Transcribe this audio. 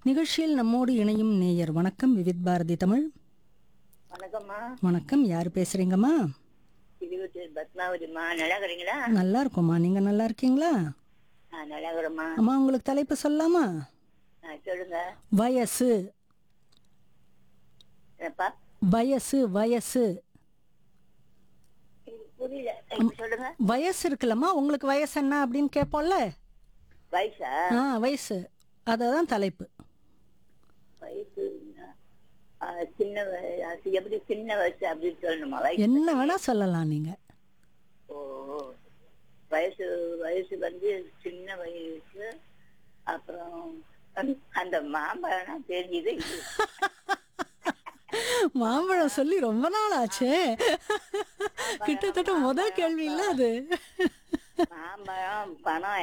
நிகழ்ச்சியில் நம்மோடு இணையும் நேயர் வணக்கம் விவித் பாரதி தமிழ் வணக்கம்மா வணக்கம் யார் பேசுறீங்கம்மா திருவத்தூர் பத்மாவதிம்மா நல்லா இருக்கிறீங்களா நல்லா இருக்கோம்மா நீங்க நல்லா இருக்கீங்களா ஆ நல்லா இருக்கிறோம்மா அம்மா உங்களுக்கு தலைப்பு சொல்லலாமா ஆ சொல்லுங்க வயசு என்னப்பா வயசு வயசு எனக்கு புரியல இப்ப சொல்லுங்க வயசு இருக்குல்லம்மா உங்களுக்கு வயசு என்ன அப்படின்னு கேட்போம்ல வயசா ஆ வயசு அததான் தலைப்பு வயசு ஆ, சின்ன வய- அது எப்படி சின்ன வயசு அப்படின்னு சொல்லணுமா வயசு என்ன வேணா சொல்லலாம் நீங்க ஓ ஓ. வயசு வயசு வந்து சின்ன வயசு அப்புறம் அந்த- அந்த மாம்பழம் தெரிஞ்சுது மாம்பழம் சொல்லி ரொம்ப நாள் ஆச்சே கிட்டத்தட்ட முதல் கேள்வி இல்ல அது மாம்பழம் பணம்